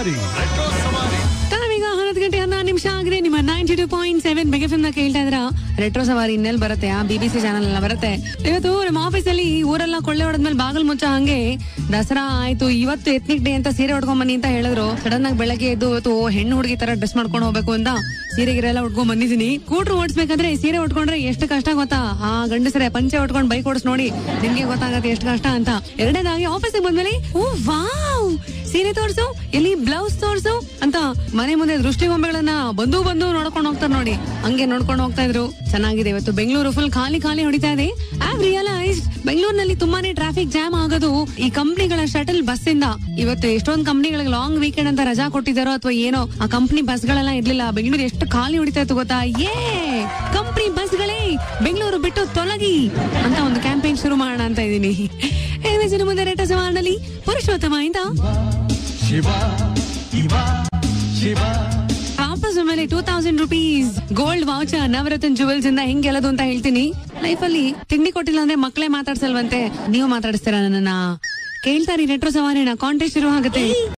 ಸವಾರಿ ಈಗ ಹನ್ನೊಂದು ಗಂಟೆ ಹನ್ನೊಂದು ನಿಮಿಷ ಆಗಿದೆ ನಿಮ್ಮ ninety two point seven Big ನ ಕೇಳ್ತಾ ಇದ್ರ ರೆಟ್ರೋ ಸವಾರಿ ಇನ್ನೆಲ್ಲಿ ಬರುತ್ತೆ ಆ ಬಿ ಬಿ ಸಿ ಚಾನಲ್ ಎಲ್ಲ ಬರುತ್ತೆ ಇವತ್ತು ನಮ್ಮ ಆಫೀಸ್ ಅಲ್ಲಿ ಊರೆಲ್ಲ ಕೊಳ್ಳೆ ಹೊಡೆದ್ಮೇಲೆ ಬಾಗಲ್ ಮುಚ್ಚ ಹಂಗೆ ದಸರಾ ಆಯ್ತು ಇವತ್ತು ಎತ್ನಿಕ್ ಡೇ ಅಂತ ಸೀರೆ ಉಟ್ಕೊಂಡ್ ಬನ್ನಿ ಅಂತ ಹೇಳಿದ್ರು ಸಡನ್ ಆಗಿ ಬೆಳಗ್ಗೆ ಎದ್ದು ಇವತ್ತು ಹೆಣ್ಣು ಹುಡುಗಿ ತರ ಡ್ರೆಸ್ ಮಾಡ್ಕೊಂಡು ಹೋಗ್ಬೇಕು ಅಂತ ಸೀರೆ ಗಿರೆ ಎಲ್ಲ ಉಟ್ಕೊಂಡ್ ಬಂದಿದ್ದೀನಿ ಕೂಟ್ರು ಓಡಿಸ್ಬೇಕಾದ್ರೆ ಸೀರೆ ಉಟ್ಕೊಂಡ್ರೆ ಎಷ್ಟು ಕಷ್ಟ ಗೊತ್ತಾ ಆ ಗಂಡಸರೆ ಪಂಚೆ ಉಟ್ಕೊಂಡು ಬೈಕ್ ಓಡಿಸ್ ನೋಡಿ ನಿಮ್ಗೆ ಗೊತ್ತಾಗತ್ತೆ ಎಷ್ಟು ಕಷ್ಟ ಅಂತ ಎರಡನೇದಾಗಿ ಆಫೀಸಿಗೆ ಬಂದ್ಮೇಲೆ ಓ ವಾವ್ ಸೀರೆ ತೋರ್ಸು ಎಲ್ಲಿ ಬ್ಲೌಸ್ ತೋರ್ಸು ಅಂತ ಮನೆ ಮುಂದೆ ದೃಷ್ಟಿ ಗೊಂಬೆಗಳನ್ನ ಬಂದು ಬಂದು ನೋಡ್ಕೊಂಡು ಹೋಗ್ತಾರೆ ನೋಡಿ ಹಂಗೆ ನೋಡ್ಕೊಂಡು ಹೋಗ್ತಾ ಇದ್ರು ಚೆನ್ನಾಗಿದೆ ಇವತ್ತು ಬೆಂಗಳೂರು ಫುಲ್ ಖಾಲಿ ಖಾಲಿ ಹೊಡಿತಾ ಇದೆ ಐ ರಿಯಲೈಸ್ ಬೆಂಗಳೂರಿನಲ್ಲಿ ತುಂಬಾನೇ ಟ್ರಾಫಿಕ್ ಜಾಮ್ ಆಗೋದು ಈ ಕಂಪ್ನಿಗಳ ಶಟಲ್ ಬಸ್ ಇಂದ ಇವತ್ತು ಎಷ್ಟೊಂದು ಕಂಪ್ನಿಗಳಿಗೆ ಲಾಂಗ್ ವೀಕೆಂಡ್ ಅಂತ ರಜಾ ಕೊಟ್ಟಿದ್ದಾರೋ ಅಥವಾ ಏನೋ ಆ ಕಂಪ್ನಿ ಬಸ್ಗಳೆಲ್ಲ ಇರ್ಲಿಲ್ಲ ಬೆಂಗಳೂರು ಎಷ್ಟು ಖಾಲಿ ಹೊಡಿತಾ ಇತ್ತು ಗೊತ್ತಾ ಏ ಕಂಪ್ನಿ ಬಸ್ಗಳೇ ಬೆಂಗಳೂರು ಬಿಟ್ಟು ತೊಲಗಿ ಅಂತ ಒಂದು ಕ್ಯಾಂಪೇನ್ ಶುರು ಮಾಡೋಣ ಅಂತ ಇದೀನಿ ಏನಿದೆ ಮುಂದೆ ರೇಟ ಸವಾಲ್ನಲ್ಲಿ ಪುರುಷೋತ್ತಮ ಇಂದ ಶಿವ ಇವ ಶಿವ ವಾಪಸ್ ಮೇಲೆ ಟೂ ತೌಸಂಡ್ ರುಪೀಸ್ ಗೋಲ್ಡ್ ವಾಚರ್ ನವರತ್ನ ಜುವೆಲ್ಸ್ ಇಂದ ಹೆಂಗ್ ಗೆಲ್ಲೋದು ಅಂತ ಹೇಳ್ತೀನಿ ಲೈಫ್ ಅಲ್ಲಿ ತಿಂಡಿ ಕೊಟ್ಟಿಲ್ಲ ಅಂದ್ರೆ ಮಕ್ಕಳೇ ಮಾತಾಡ್ಸಲ್ವಂತೆ ನೀವು ಮಾತಾಡಿಸ್ತೀರಾ ನನ್ನನ್ನ ಕೇಳ್ತಾರಿ ರೆಟ್ರೋ ಸವಾರಿನ ಕಾಂಟೆಸ್ಟ್ ಶುರು ಆಗುತ್ತೆ